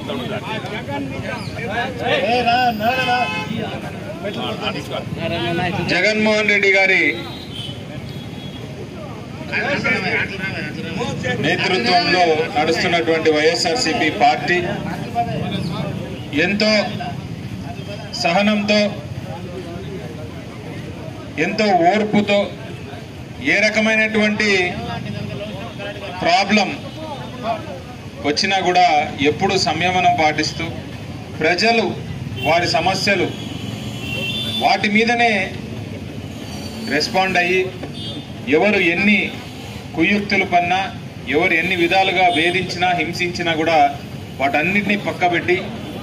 జగన్మోహన్ రెడ్డి గారి నేతృత్వంలో నడుస్తున్నటువంటి వైఎస్ఆర్సీపీ పార్టీ ఎంతో సహనంతో ఎంతో ఓర్పుతో ఏ రకమైనటువంటి ప్రాబ్లం వచ్చినా కూడా ఎప్పుడు సంయమనం పాటిస్తూ ప్రజలు వారి సమస్యలు వాటి మీదనే రెస్పాండ్ అయ్యి ఎవరు ఎన్ని కుయుక్తులు పన్నా ఎవరు ఎన్ని విధాలుగా వేధించినా హింసించినా కూడా వాటన్నిటినీ పక్కబెట్టి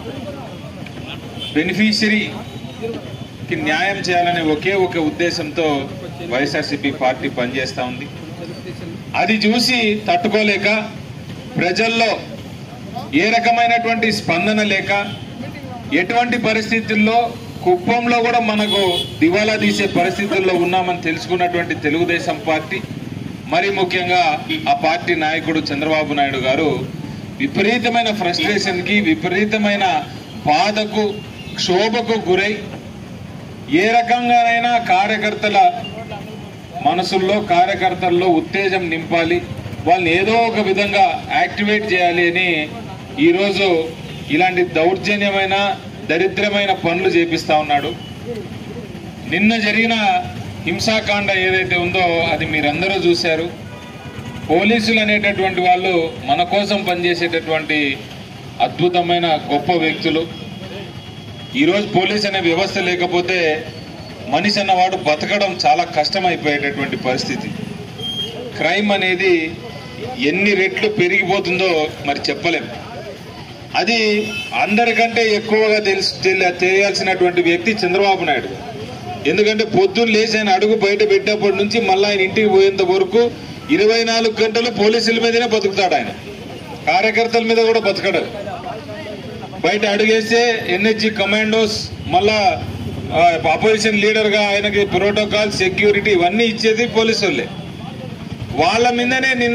బెనిఫిషరీకి న్యాయం చేయాలనే ఒకే ఒక ఉద్దేశంతో వైఎస్ఆర్సీపీ పార్టీ పనిచేస్తూ ఉంది అది చూసి తట్టుకోలేక ప్రజల్లో ఏ రకమైనటువంటి స్పందన లేక ఎటువంటి పరిస్థితుల్లో కుప్పంలో కూడా మనకు దివాలా తీసే పరిస్థితుల్లో ఉన్నామని తెలుసుకున్నటువంటి తెలుగుదేశం పార్టీ మరి ముఖ్యంగా ఆ పార్టీ నాయకుడు చంద్రబాబు నాయుడు గారు విపరీతమైన ఫ్రస్ట్రేషన్కి విపరీతమైన బాధకు క్షోభకు గురై ఏ రకంగానైనా కార్యకర్తల మనసుల్లో కార్యకర్తల్లో ఉత్తేజం నింపాలి వాళ్ళని ఏదో ఒక విధంగా యాక్టివేట్ చేయాలి అని ఈరోజు ఇలాంటి దౌర్జన్యమైన దరిద్రమైన పనులు చేపిస్తా ఉన్నాడు నిన్న జరిగిన హింసాకాండ ఏదైతే ఉందో అది మీరందరూ చూశారు పోలీసులు అనేటటువంటి వాళ్ళు మన కోసం పనిచేసేటటువంటి అద్భుతమైన గొప్ప వ్యక్తులు ఈరోజు పోలీస్ అనే వ్యవస్థ లేకపోతే మనిషి అన్నవాడు బతకడం చాలా కష్టమైపోయేటటువంటి పరిస్థితి క్రైమ్ అనేది ఎన్ని రెట్లు పెరిగిపోతుందో మరి చెప్పలేం అది అందరికంటే ఎక్కువగా తెలుసు తెలి- తెలియాల్సినటువంటి వ్యక్తి చంద్రబాబు నాయుడు ఎందుకంటే పొద్దున్న లేచి ఆయన అడుగు బయట పెట్టినప్పటి నుంచి మళ్ళీ ఆయన ఇంటికి పోయేంత వరకు ఇరవై నాలుగు గంటలు పోలీసుల మీదనే బతుకుతాడు ఆయన కార్యకర్తల మీద కూడా బతకడు బయట అడుగేస్తే ఎన్హెచ్జి కమాండోస్ మళ్ళా అపోజిషన్ లీడర్ గా ఆయనకి ప్రోటోకాల్ సెక్యూరిటీ ఇవన్నీ ఇచ్చేది పోలీసు వాళ్ళే వాళ్ళ మీదనే నిన్న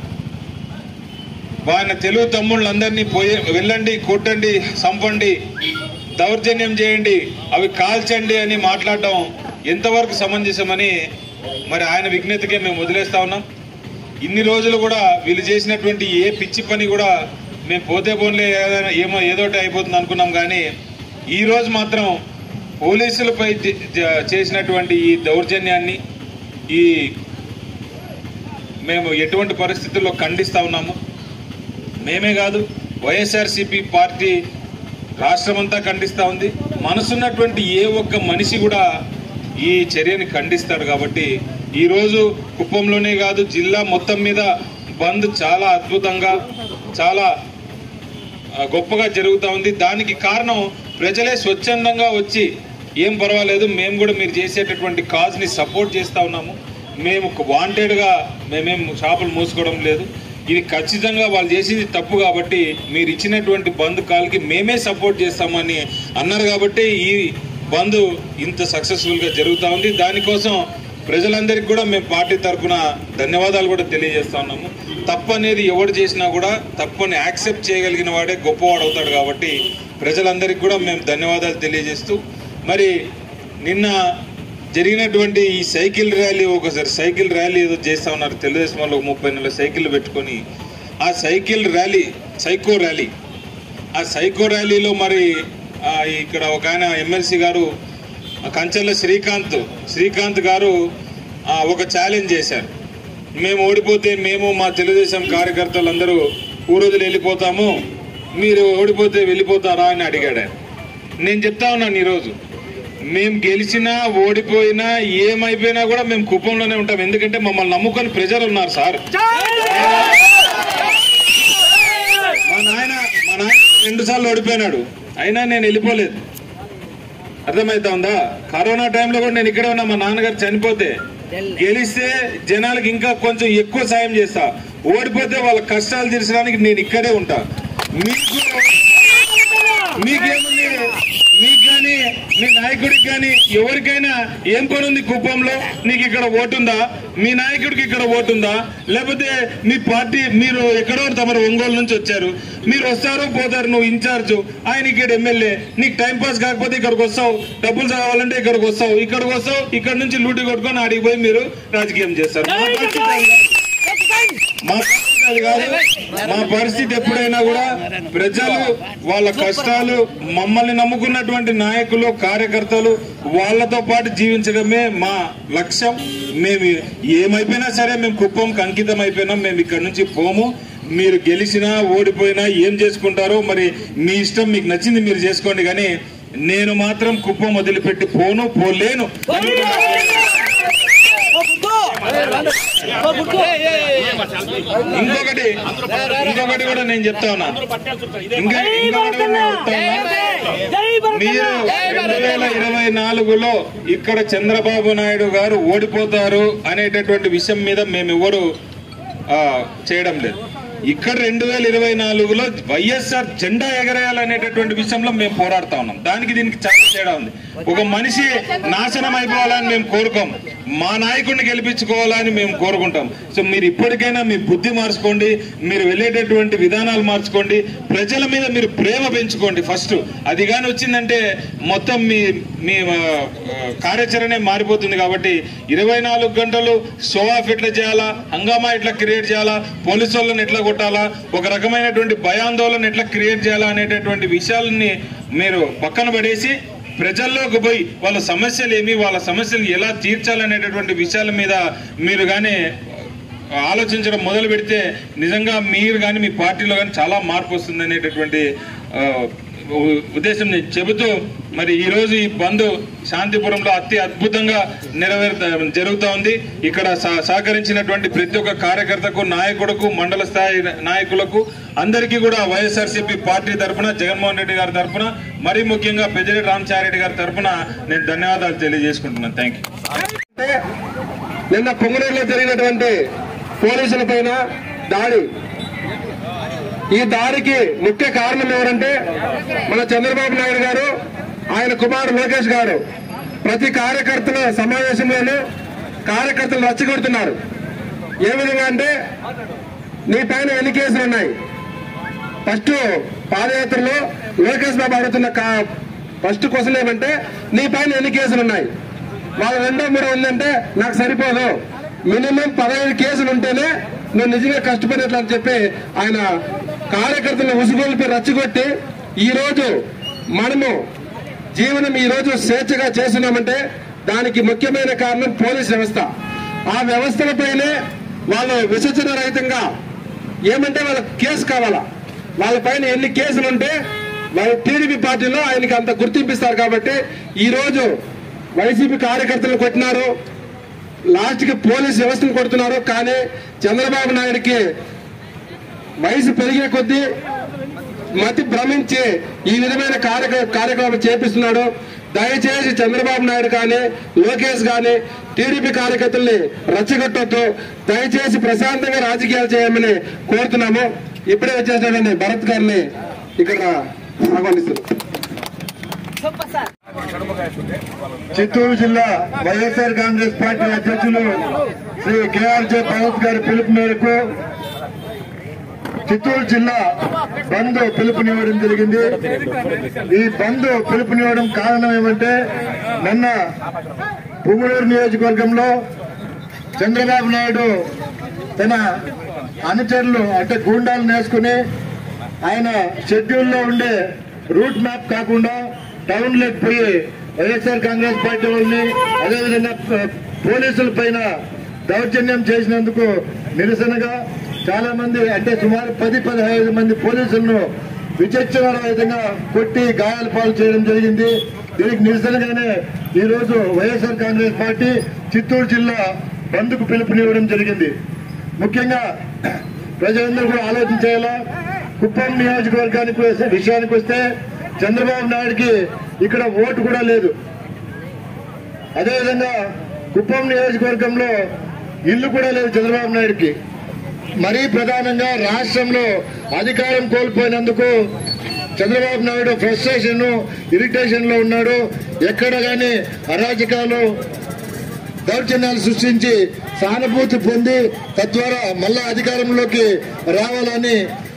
ఆయన తెలుగు తమ్ముళ్ళందరినీ పోయి వెళ్ళండి కొట్టండి చంపండి దౌర్జన్యం చేయండి అవి కాల్చండి అని మాట్లాడటం ఎంతవరకు సమంజసమని మరి ఆయన విజ్ఞతకే మేము వదిలేస్తా ఉన్నాం ఇన్ని రోజులు కూడా వీళ్ళు చేసినటువంటి ఏ పిచ్చి పని కూడా మేము పోతే పోన్లే ఏదైనా ఏమో ఏదోటి అయిపోతుంది అనుకున్నాం కానీ ఈ రోజు మాత్రం పోలీసులపై జ- జ- చేసినటువంటి ఈ దౌర్జన్యాన్ని ఈ మేము ఎటువంటి పరిస్థితుల్లో ఖండిస్తా ఉన్నాము మేమే కాదు వైఎస్ఆర్సీపీ పార్టీ రాష్ట్రమంతా ఖండిస్తా ఉంది మనసున్నటువంటి ఏ ఒక్క మనిషి కూడా ఈ చర్యని ఖండిస్తాడు కాబట్టి ఈరోజు కుప్పంలోనే కాదు జిల్లా మొత్తం మీద బంద్ చాలా అద్భుతంగా చాలా ఆ, గొప్పగా జరుగుతూ ఉంది దానికి కారణం ప్రజలే స్వచ్ఛందంగా వచ్చి ఏం పర్వాలేదు మేము కూడా మీరు చేసేటటువంటి కాజ్ని సపోర్ట్ చేస్తూ ఉన్నాము మేము వాంటెడ్గా మేమేం షాపులు మూసుకోవడం లేదు ఇది ఖచ్చితంగా వాళ్ళు చేసింది తప్పు కాబట్టి మీరు ఇచ్చినటువంటి బంద్ కాల్కి మేమే సపోర్ట్ చేస్తామని అన్నారు కాబట్టి ఈ బంద్ ఇంత సక్సెస్ఫుల్గా జరుగుతూ ఉంది దానికోసం ప్రజలందరికీ కూడా మేము పార్టీ తరఫున ధన్యవాదాలు కూడా తెలియజేస్తా ఉన్నాము తప్పు అనేది ఎవడు చేసినా కూడా తప్పుని యాక్సెప్ట్ చేయగలిగిన వాడే గొప్పవాడు అవుతాడు కాబట్టి ప్రజలందరికీ కూడా మేము ధన్యవాదాలు తెలియజేస్తూ మరి నిన్న జరిగినటువంటి ఈ సైకిల్ ర్యాలీ ఒకసారి సైకిల్ ర్యాలీ ఏదో చేస్తా ఉన్నారు తెలుగుదేశం వాళ్ళు ఒక ముప్పై నెలల సైకిల్ పెట్టుకొని ఆ సైకిల్ ర్యాలీ సైకో ర్యాలీ ఆ సైకో ర్యాలీలో మరి ఆ, ఇక్కడ ఒక ఆయన ఎమ్మెల్సీ గారు ఆ కంచెల శ్రీకాంత్ శ్రీకాంత్ గారు ఆ, ఒక ఛాలెంజ్ చేశారు మేము ఓడిపోతే మేము మా తెలుగుదేశం కార్యకర్తలందరూ ఊరోజులు వెళ్ళిపోతాము మీరు ఓడిపోతే వెళ్ళిపోతారా అని అడిగాడు ఆయన నేను చెప్తా ఉన్నాను ఈరోజు మేము గెలిచినా ఓడిపోయినా ఏమైపోయినా కూడా మేము కుప్పంలోనే ఉంటాం ఎందుకంటే మమ్మల్ని నమ్ముకొని ప్రజలు ఉన్నారు సార్ మా నాయన మా నాయన రెండు సార్లు ఓడిపోయినాడు అయినా నేను వెళ్ళిపోలేదు అర్థమవుతా ఉందా కరోనా టైంలో కూడా నేను ఇక్కడే ఉన్నా మా నాన్నగారు చనిపోతే గెలిస్తే జనాలకు ఇంకా కొంచెం ఎక్కువ సాయం చేస్తా ఓడిపోతే వాళ్ళ కష్టాలు తీర్చడానికి నేను ఇక్కడే ఉంటా మీకు మీకేముంది మీకు కానీ మీ నాయకుడికి కానీ ఎవరికైనా ఏం పని ఉంది కుప్పంలో నీకు ఇక్కడ ఓటుందా మీ నాయకుడికి ఇక్కడ ఓటుందా లేకపోతే మీ పార్టీ మీరు ఎక్కడో తమరు ఒంగోలు నుంచి వచ్చారు మీరు వస్తారు పోతారు నువ్వు ఇన్ఛార్జ్ ఆయన ఇక్కడ ఎమ్మెల్యే నీకు టైం పాస్ కాకపోతే ఇక్కడికి వస్తావు డబ్బులు కావాలంటే ఇక్కడికి వస్తావు ఇక్కడికి వస్తావు ఇక్కడ నుంచి లూటి కొట్టుకొని ఆడికి పోయి మీరు రాజకీయం చేస్తారు మా పరిస్థితి అది కాదు. మా పరిస్థితి అది కాదు మా పరిస్థితి ఎప్పుడైనా కూడా ప్రజలు వాళ్ళ కష్టాలు మమ్మల్ని నమ్ముకున్నటువంటి నాయకులు కార్యకర్తలు వాళ్ళతో పాటు జీవించడమే మా లక్ష్యం మేము ఏమైపోయినా సరే మేము కుప్పంకి అంకితం అయిపోయినాం మేము ఇక్కడ నుంచి పోము మీరు గెలిచినా ఓడిపోయినా ఏం చేసుకుంటారో మరి మీ ఇష్టం మీకు నచ్చింది మీరు చేసుకోండి కానీ నేను మాత్రం కుప్పం వదిలిపెట్టి పోను పోలేను అని ఇంకొకటి ఇంకొకటి కూడా నేను చెప్తా ఉన్నా ఇంకా ఇంకొకటి కూడా నేను చెప్తా ఉన్నా మీరు రెండు వేల ఇరవై నాలుగులో ఇక్కడ చంద్రబాబు నాయుడు గారు ఓడిపోతారు అనేటటువంటి విషయం మీద మేము ఎవరు ఆ, చేయడం లేదు ఇక్కడ రెండు వేల ఇరవై నాలుగులో వైఎస్ఆర్ జెండా ఎగరేయాలనేటటువంటి విషయంలో మేము పోరాడుతా ఉన్నాం దానికి దీనికి చాలా తేడా ఉంది ఒక మనిషి నాశనం అయిపోవాలని మేము కోరుకోం మా నాయకుడిని గెలిపించుకోవాలని మేము కోరుకుంటాం సో మీరు ఇప్పటికైనా మీ బుద్ధి మార్చుకోండి మీరు వెళ్ళేటటువంటి విధానాలు మార్చుకోండి ప్రజల మీద మీరు ప్రేమ పెంచుకోండి ఫస్ట్ అది కానీ వచ్చిందంటే మొత్తం మీ మీ ఆ, కార్యాచరణే మారిపోతుంది కాబట్టి ఇరవై నాలుగు గంటలు షో ఆఫ్ ఎట్లా చేయాలా హంగామా ఎట్లా క్రియేట్ చేయాలా పోలీసు వాళ్ళని ఎట్లా కొట్టాలా ఒక రకమైనటువంటి భయాందోళన ఎట్లా క్రియేట్ చేయాలా అనేటటువంటి విషయాలని మీరు పక్కన పడేసి ప్రజల్లోకి పోయి వాళ్ళ సమస్యలు ఏమి వాళ్ళ సమస్యలు ఎలా తీర్చాలనేటటువంటి విషయాల మీద మీరు కానీ ఆలోచించడం మొదలు పెడితే నిజంగా మీరు కానీ మీ పార్టీలో కానీ చాలా మార్పు వస్తుంది అనేటటువంటి ఆ, ఉ- ఉద్దేశం నేను చెబుతూ మరి ఈ రోజు ఈ బంద్ శాంతిపురంలో అతి అద్భుతంగా నెరవేరుతా జరుగుతూ ఉంది ఇక్కడ సహ- సహకరించినటువంటి ప్రతి ఒక్క కార్యకర్తకు నాయకుడుకు మండల స్థాయి నాయకులకు అందరికీ కూడా వైఎస్ఆర్సీపీ పార్టీ తరఫున జగన్మోహన్ రెడ్డి గారి తరఫున మరీ ముఖ్యంగా పెద్దిరెడ్డి రామచారెడ్డి గారి తరఫున నేను ధన్యవాదాలు తెలియజేసుకుంటున్నాను థ్యాంక్ యూ నిన్న పొంగనూరులో జరిగినటువంటి పోలీసుల పైన దాడి ఈ దాడికి ముఖ్య కారణం ఎవరంటే మన చంద్రబాబు నాయుడు గారు ఆయన కుమారుడు లోకేష్ గారు ప్రతి కార్యకర్తల సమావేశంలోనూ కార్యకర్తలు రచ్చగొడుతున్నారు ఏ విధంగా అంటే నీ పైన ఎన్ని కేసులు ఉన్నాయి ఫస్ట్ పాదయాత్రలో లోకేష్ బాబు అడుగుతున్న కా- ఫస్ట్ క్వశ్చన్ ఏమంటే నీ పైన ఎన్ని కేసులు ఉన్నాయి వాళ్ళ రెండో మూడో ఉందంటే నాకు సరిపోదు మినిమం పదహైదు కేసులు ఉంటేనే నువ్వు నిజంగా కష్టపడినట్లు అని చెప్పి ఆయన కార్యకర్తలను ఉసుగొల్పి రచ్చగొట్టి ఈ రోజు మనము జీవనం ఈ రోజు స్వేచ్ఛగా చేస్తున్నామంటే దానికి ముఖ్యమైన కారణం పోలీస్ వ్యవస్థ ఆ వ్యవస్థలపైనే వాళ్ళు విసర్జన రహితంగా ఏమంటే వాళ్ళకి కేసు కావాలా వాళ్ళ పైన ఎన్ని కేసులు ఉంటే వాళ్ళ టీడీపీ పార్టీలో ఆయనకి అంత గుర్తింపిస్తారు కాబట్టి ఈ రోజు వైసీపీ కార్యకర్తలు కొట్టినారు లాస్ట్ కి పోలీస్ వ్యవస్థను కొడుతున్నారు కానీ చంద్రబాబు నాయుడికి వయసు పెరిగే కొద్దీ మతి భ్రమించి ఈ విధమైన కార్యక్ర కార్యక్రమం చేపిస్తున్నాడు దయచేసి చంద్రబాబు నాయుడు కానీ లోకేష్ కానీ టీడీపీ కార్యకర్తల్ని రచ్చగొట్టొద్దు దయచేసి ప్రశాంతంగా రాజకీయాలు చేయమని కోరుతున్నాము ఇప్పుడే వచ్చేసినటువంటి భరత్ గారిని ఇక్కడ ఆహ్వానిస్తున్నాం చిత్తూరు జిల్లా వైఎస్ఆర్ కాంగ్రెస్ పార్టీ అధ్యక్షులు శ్రీ కేఆర్జే భరత్ గారి పిలుపు మేరకు చిత్తూరు జిల్లా బంద్ పిలుపునివ్వడం జరిగింది ఈ బంద్ పిలుపునివ్వడం కారణం ఏమంటే నిన్న పువ్వులూరు నియోజకవర్గంలో చంద్రబాబు నాయుడు తన అనుచరులు అంటే గూండాలను వేసుకుని ఆయన షెడ్యూల్లో ఉండే రూట్ మ్యాప్ కాకుండా టౌన్లోకి పోయి వైఎస్ఆర్ కాంగ్రెస్ పార్టీ వాళ్ళని అదేవిధంగా ప- పోలీసుల పైన దౌర్జన్యం చేసినందుకు నిరసనగా చాలా మంది అంటే సుమారు పది పదహైదు మంది పోలీసులను విచక్షణ రహితంగా కొట్టి గాయాల పాలు చేయడం జరిగింది దీనికి నిరసనగానే ఈ రోజు వైఎస్ఆర్ కాంగ్రెస్ పార్టీ చిత్తూరు జిల్లా బంద్కు పిలుపునివ్వడం జరిగింది ముఖ్యంగా ప్రజలందరూ కూడా ఆలోచించేలా కుప్పం నియోజకవర్గానికి వస్తే విషయానికి వస్తే చంద్రబాబు నాయుడుకి ఇక్కడ ఓటు కూడా లేదు అదేవిధంగా కుప్పం నియోజకవర్గంలో ఇల్లు కూడా లేదు చంద్రబాబు నాయుడుకి మరీ ప్రధానంగా రాష్ట్రంలో అధికారం కోల్పోయినందుకు చంద్రబాబు నాయుడు ఫ్రస్ట్రేషన్ ఇరిటేషన్ లో ఉన్నాడు ఎక్కడ గాని అరాజకాలు దౌర్జన్యాలు సృష్టించి సానుభూతి పొంది తద్వారా మళ్ళా అధికారంలోకి రావాలని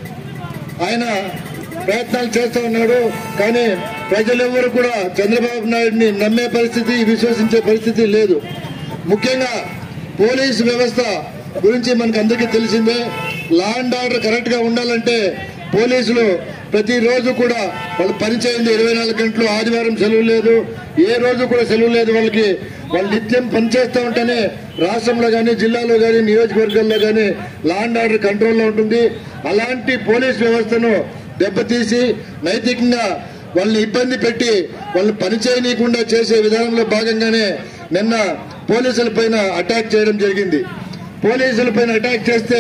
ఆయన ప్రయత్నాలు చేస్తూ ఉన్నాడు కానీ ప్రజలెవరు కూడా చంద్రబాబు నాయుడిని నమ్మే పరిస్థితి విశ్వసించే పరిస్థితి లేదు ముఖ్యంగా పోలీసు వ్యవస్థ గురించి మనకు అందరికీ తెలిసిందే లా అండ్ ఆర్డర్ కరెక్ట్ గా ఉండాలంటే పోలీసులు ప్రతిరోజు కూడా వాళ్ళు పనిచేయండి ఇరవై నాలుగు గంటలు ఆదివారం సెలవు లేదు ఏ రోజు కూడా సెలవు లేదు వాళ్ళకి వాళ్ళు నిత్యం పనిచేస్తూ ఉంటేనే రాష్ట్రంలో కానీ జిల్లాలో కానీ నియోజకవర్గాల్లో కానీ లా అండ్ ఆర్డర్ కంట్రోల్లో ఉంటుంది అలాంటి పోలీస్ వ్యవస్థను దెబ్బతీసి నైతికంగా వాళ్ళని ఇబ్బంది పెట్టి వాళ్ళని పని చేయనీయకుండా చేసే విధానంలో భాగంగానే నిన్న పోలీసుల పైన అటాక్ చేయడం జరిగింది పోలీసుల పైన అటాక్ చేస్తే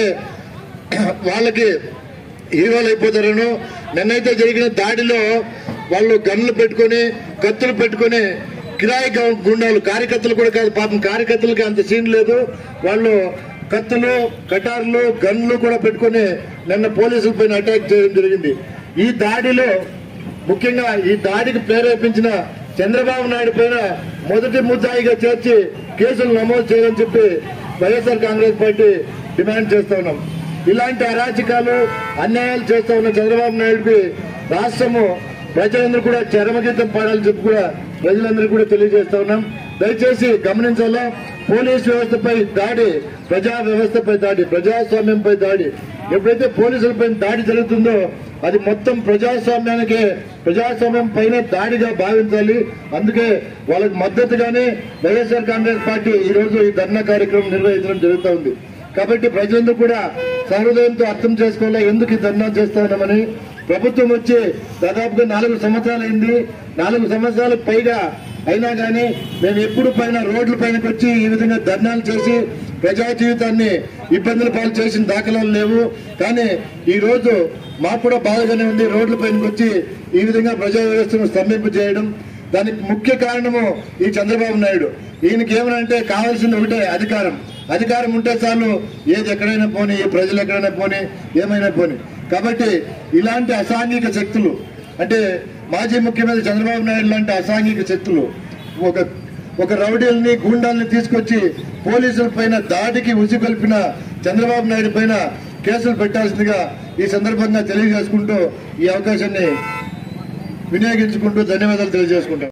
వాళ్ళకి హీరోలు అయిపోతారను నిన్నైతే జరిగిన దాడిలో వాళ్ళు గన్లు పెట్టుకొని కత్తులు పెట్టుకొని కిరాయి గు- గుండాలు కార్యకర్తలు కూడా కాదు పాపం కార్యకర్తలకి అంత సీన్ లేదు వాళ్ళు కత్తులు కటార్లు గన్లు కూడా పెట్టుకొని నిన్న పోలీసుల పైన అటాక్ చేయడం జరిగింది ఈ దాడిలో ముఖ్యంగా ఈ దాడికి ప్రేరేపించిన చంద్రబాబు నాయుడు పైన మొదటి ముద్దాయిగా చేర్చి కేసులు నమోదు చేయాలని చెప్పి వైఎస్ఆర్ కాంగ్రెస్ పార్టీ డిమాండ్ చేస్తా ఉన్నాం ఇలాంటి అరాచకాలు అన్యాయాలు చేస్తా ఉన్న చంద్రబాబు నాయుడుకి రాష్ట్రము ప్రజలందరూ కూడా చరమగీతం పాడాలని చెప్పి కూడా ప్రజలందరూ కూడా తెలియజేస్తా ఉన్నాం దయచేసి గమనించాలా పోలీస్ వ్యవస్థపై దాడి ప్రజా వ్యవస్థపై దాడి ప్రజాస్వామ్యంపై దాడి ఎప్పుడైతే పోలీసులపై దాడి జరుగుతుందో అది మొత్తం ప్రజాస్వామ్యానికి ప్రజాస్వామ్యం పైన దాడిగా భావించాలి అందుకే వాళ్ళకి మద్దతుగానే వైఎస్ఆర్ కాంగ్రెస్ పార్టీ ఈ రోజు ఈ ధర్నా కార్యక్రమం నిర్వహించడం జరుగుతూ ఉంది కాబట్టి ప్రజలందరూ కూడా సహృదయంతో అర్థం చేసుకోవాలా ఎందుకు ఈ ధర్నా చేస్తా ఉన్నామని ప్రభుత్వం వచ్చి దాదాపుగా నాలుగు సంవత్సరాలు అయింది నాలుగు సంవత్సరాలకు పైగా అయినా కానీ మేము ఎప్పుడు పైన రోడ్ల పైనకి వచ్చి ఈ విధంగా ధర్నాలు చేసి ప్రజా జీవితాన్ని ఇబ్బందుల పాలు చేసిన దాఖలాలు లేవు కానీ ఈ రోజు మాకు కూడా బాధగానే ఉంది రోడ్ల పైనకి వచ్చి ఈ విధంగా ప్రజా వ్యవస్థను స్తంభింపు చేయడం దానికి ముఖ్య కారణము ఈ చంద్రబాబు నాయుడు ఈయనకి ఏమనంటే కావాల్సింది ఒకటే అధికారం అధికారం ఉంటే చాలు ఏది ఎక్కడైనా పోని ఏ ప్రజలు ఎక్కడైనా పోని ఏమైనా పోని కాబట్టి ఇలాంటి అసాంఘిక శక్తులు అంటే మాజీ ముఖ్యమంత్రి చంద్రబాబు నాయుడు లాంటి అసాంఘిక శక్తులు ఒక ఒక రౌడీల్ని గూండాల్ని తీసుకొచ్చి పోలీసుల పైన దాడికి ఉసిగొల్పిన చంద్రబాబు నాయుడు పైన కేసులు పెట్టాల్సిందిగా ఈ సందర్భంగా తెలియజేసుకుంటూ ఈ అవకాశాన్ని వినియోగించుకుంటూ ధన్యవాదాలు తెలియజేసుకుంటాం